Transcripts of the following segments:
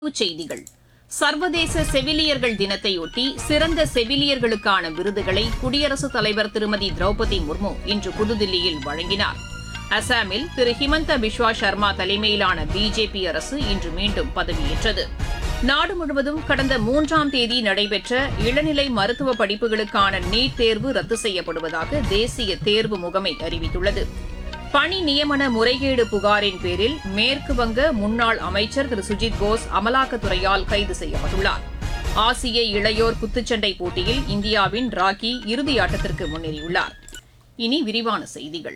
தலைப்புச் செய்திகள் சர்வதேச செவிலியர்கள் தினத்தையொட்டி சிறந்த செவிலியர்களுக்கான விருதுகளை குடியரசுத் தலைவர் திருமதி திரௌபதி முர்மு இன்று புதுதில்லியில் வழங்கினார் அசாமில் திரு ஹிமந்த பிஸ்வா சர்மா தலைமையிலான பிஜேபி அரசு இன்று மீண்டும் பதவியேற்றது நாடு முழுவதும் கடந்த மூன்றாம் தேதி நடைபெற்ற இளநிலை மருத்துவ படிப்புகளுக்கான நீட் தேர்வு ரத்து செய்யப்படுவதாக தேசிய தேர்வு முகமை அறிவித்துள்ளது பணி நியமன முறைகேடு புகாரின் பேரில் மேற்கு வங்க முன்னாள் அமைச்சர் திரு சுஜித் போஸ் அமலாக்கத்துறையால் கைது செய்யப்பட்டுள்ளார் ஆசிய இளையோர் குத்துச்சண்டை போட்டியில் இந்தியாவின் ராக்கி இறுதி ஆட்டத்திற்கு முன்னேறியுள்ளார் இனி விரிவான செய்திகள்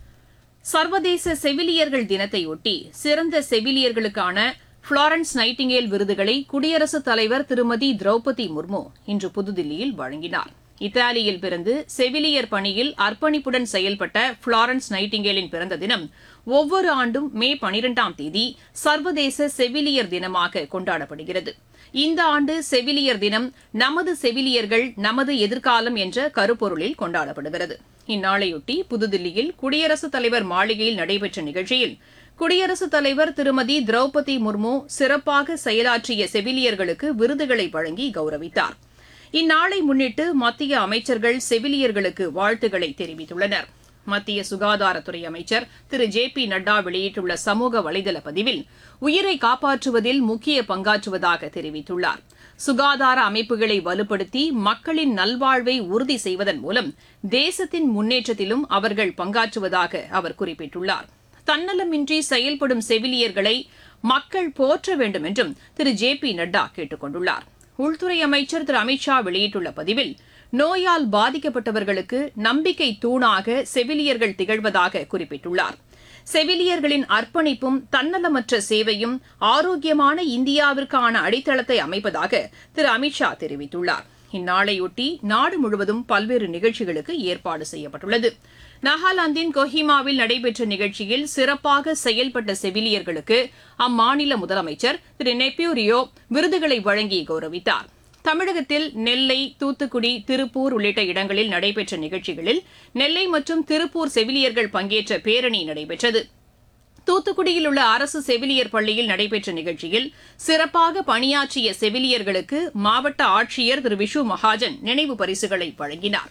சர்வதேச செவிலியர்கள் தினத்தையொட்டி சிறந்த செவிலியர்களுக்கான புளாரன்ஸ் நைட்டிங்கேல் விருதுகளை குடியரசுத் தலைவர் திருமதி திரௌபதி முர்மு இன்று புதுதில்லியில் வழங்கினார் இத்தாலியில் பிறந்து செவிலியர் பணியில் அர்ப்பணிப்புடன் செயல்பட்ட புளாரன்ஸ் நைட்டிங்கேலின் பிறந்த தினம் ஒவ்வொரு ஆண்டும் மே பனிரெண்டாம் தேதி சர்வதேச செவிலியர் தினமாக கொண்டாடப்படுகிறது இந்த ஆண்டு செவிலியர் தினம் நமது செவிலியர்கள் நமது எதிர்காலம் என்ற கருப்பொருளில் கொண்டாடப்படுகிறது இந்நாளையொட்டி புதுதில்லியில் குடியரசுத் தலைவர் மாளிகையில் நடைபெற்ற நிகழ்ச்சியில் குடியரசுத் தலைவர் திருமதி திரௌபதி முர்மு சிறப்பாக செயலாற்றிய செவிலியர்களுக்கு விருதுகளை வழங்கி கௌரவித்தார் இந்நாளை முன்னிட்டு மத்திய அமைச்சர்கள் செவிலியர்களுக்கு வாழ்த்துக்களை தெரிவித்துள்ளனர் மத்திய சுகாதாரத்துறை அமைச்சர் திரு ஜே பி நட்டா வெளியிட்டுள்ள சமூக வலைதள பதிவில் உயிரை காப்பாற்றுவதில் முக்கிய பங்காற்றுவதாக தெரிவித்துள்ளார் சுகாதார அமைப்புகளை வலுப்படுத்தி மக்களின் நல்வாழ்வை உறுதி செய்வதன் மூலம் தேசத்தின் முன்னேற்றத்திலும் அவர்கள் பங்காற்றுவதாக அவர் குறிப்பிட்டுள்ளார் தன்னலமின்றி செயல்படும் செவிலியர்களை மக்கள் போற்ற வேண்டும் என்றும் திரு ஜே பி நட்டா கேட்டுக் கொண்டுள்ளார் உள்துறை அமைச்சர் திரு அமித்ஷா வெளியிட்டுள்ள பதிவில் நோயால் பாதிக்கப்பட்டவர்களுக்கு நம்பிக்கை தூணாக செவிலியர்கள் திகழ்வதாக குறிப்பிட்டுள்ளார் செவிலியர்களின் அர்ப்பணிப்பும் தன்னலமற்ற சேவையும் ஆரோக்கியமான இந்தியாவிற்கான அடித்தளத்தை அமைப்பதாக திரு அமித்ஷா தெரிவித்துள்ளார் இந்நாளையொட்டி நாடு முழுவதும் பல்வேறு நிகழ்ச்சிகளுக்கு ஏற்பாடு செய்யப்பட்டுள்ளது நாகாலாந்தின் கொஹிமாவில் நடைபெற்ற நிகழ்ச்சியில் சிறப்பாக செயல்பட்ட செவிலியர்களுக்கு அம்மாநில முதலமைச்சர் திரு நெப்பியூ ரியோ விருதுகளை வழங்கி கௌரவித்தார் தமிழகத்தில் நெல்லை தூத்துக்குடி திருப்பூர் உள்ளிட்ட இடங்களில் நடைபெற்ற நிகழ்ச்சிகளில் நெல்லை மற்றும் திருப்பூர் செவிலியர்கள் பங்கேற்ற பேரணி நடைபெற்றது தூத்துக்குடியில் உள்ள அரசு செவிலியர் பள்ளியில் நடைபெற்ற நிகழ்ச்சியில் சிறப்பாக பணியாற்றிய செவிலியர்களுக்கு மாவட்ட ஆட்சியர் திரு விஷு மகாஜன் நினைவு பரிசுகளை வழங்கினார்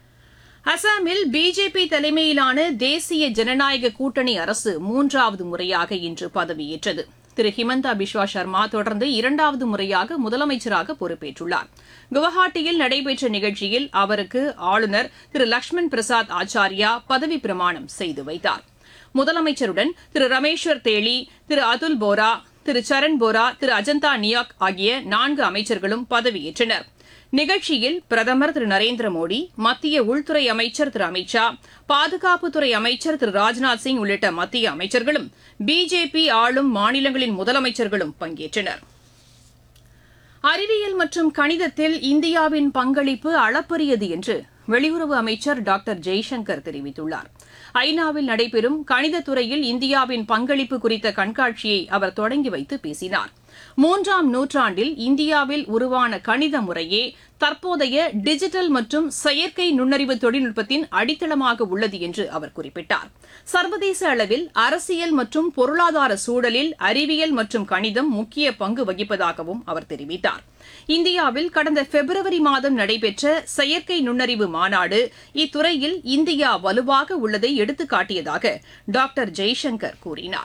அசாமில் பிஜேபி தலைமையிலான தேசிய ஜனநாயக கூட்டணி அரசு மூன்றாவது முறையாக இன்று பதவியேற்றது திரு ஹிமந்தா பிஸ்வா சர்மா தொடர்ந்து இரண்டாவது முறையாக முதலமைச்சராக பொறுப்பேற்றுள்ளார் குவஹாட்டியில் நடைபெற்ற நிகழ்ச்சியில் அவருக்கு ஆளுநர் திரு லக்ஷ்மண் பிரசாத் ஆச்சாரியா பதவி பிரமாணம் செய்து வைத்தார் முதலமைச்சருடன் திரு ரமேஸ்வர் தேலி திரு அதுல் போரா திரு சரண் போரா திரு அஜந்தா நியாக் ஆகிய நான்கு அமைச்சர்களும் பதவியேற்றனர் நிகழ்ச்சியில் பிரதமர் திரு நரேந்திர மோடி மத்திய உள்துறை அமைச்சர் திரு அமித் ஷா பாதுகாப்புத்துறை அமைச்சர் திரு ராஜ்நாத் சிங் உள்ளிட்ட மத்திய அமைச்சர்களும் பிஜேபி ஆளும் மாநிலங்களின் முதலமைச்சர்களும் பங்கேற்றனர் அறிவியல் மற்றும் கணிதத்தில் இந்தியாவின் பங்களிப்பு அளப்பரியது என்று வெளியுறவு அமைச்சர் டாக்டர் ஜெய்சங்கர் தெரிவித்துள்ளார் ஐநாவில் நடைபெறும் கணிதத்துறையில் இந்தியாவின் பங்களிப்பு குறித்த கண்காட்சியை அவர் தொடங்கி வைத்து பேசினார் மூன்றாம் நூற்றாண்டில் இந்தியாவில் உருவான கணித முறையே தற்போதைய டிஜிட்டல் மற்றும் செயற்கை நுண்ணறிவு தொழில்நுட்பத்தின் அடித்தளமாக உள்ளது என்று அவர் குறிப்பிட்டார் சர்வதேச அளவில் அரசியல் மற்றும் பொருளாதார சூழலில் அறிவியல் மற்றும் கணிதம் முக்கிய பங்கு வகிப்பதாகவும் அவர் தெரிவித்தார் இந்தியாவில் கடந்த பிப்ரவரி மாதம் நடைபெற்ற செயற்கை நுண்ணறிவு மாநாடு இத்துறையில் இந்தியா வலுவாக உள்ளதை எடுத்துக்காட்டியதாக டாக்டர் ஜெய்சங்கர் கூறினார்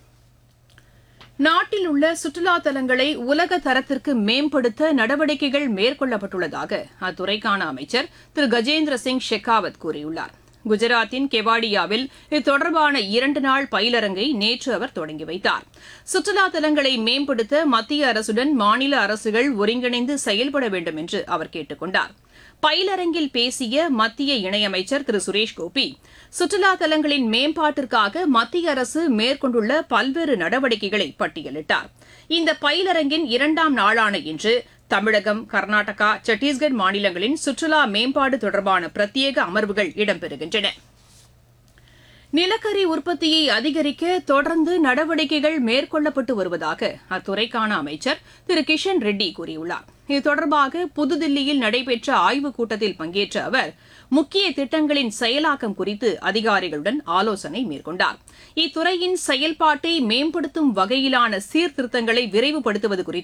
நாட்டில் உள்ள சுற்றுலா தலங்களை உலக தரத்திற்கு மேம்படுத்த நடவடிக்கைகள் மேற்கொள்ளப்பட்டுள்ளதாக அத்துறைக்கான அமைச்சர் திரு கஜேந்திர சிங் ஷெகாவத் கூறியுள்ளார் குஜராத்தின் கெவாடியாவில் இது தொடர்பான இரண்டு நாள் பயிலரங்கை நேற்று அவர் தொடங்கி வைத்தார் சுற்றுலா தலங்களை மேம்படுத்த மத்திய அரசுடன் மாநில அரசுகள் ஒருங்கிணைந்து செயல்பட வேண்டும் என்று அவர் கேட்டுக் கொண்டார் பயிலரங்கில் பேசிய மத்திய இணையமைச்சர் திரு சுரேஷ் கோபி சுற்றுலா தலங்களின் மேம்பாட்டிற்காக மத்திய அரசு மேற்கொண்டுள்ள பல்வேறு நடவடிக்கைகளை பட்டியலிட்டார் இந்த பயிலரங்கின் இரண்டாம் நாளான இன்று தமிழகம் கர்நாடகா சத்தீஸ்கர் மாநிலங்களின் சுற்றுலா மேம்பாடு தொடர்பான பிரத்யேக அமர்வுகள் இடம்பெறுகின்றன நிலக்கரி உற்பத்தியை அதிகரிக்க தொடர்ந்து நடவடிக்கைகள் மேற்கொள்ளப்பட்டு வருவதாக அத்துறைக்கான அமைச்சர் திரு கிஷன் ரெட்டி கூறியுள்ளார் இது தொடர்பாக புதுதில்லியில் நடைபெற்ற ஆய்வுக் கூட்டத்தில் பங்கேற்ற அவர் முக்கிய திட்டங்களின் செயலாக்கம் குறித்து அதிகாரிகளுடன் ஆலோசனை மேற்கொண்டார் இத்துறையின் செயல்பாட்டை மேம்படுத்தும் வகையிலான சீர்திருத்தங்களை விரைவுபடுத்துவது குறித்து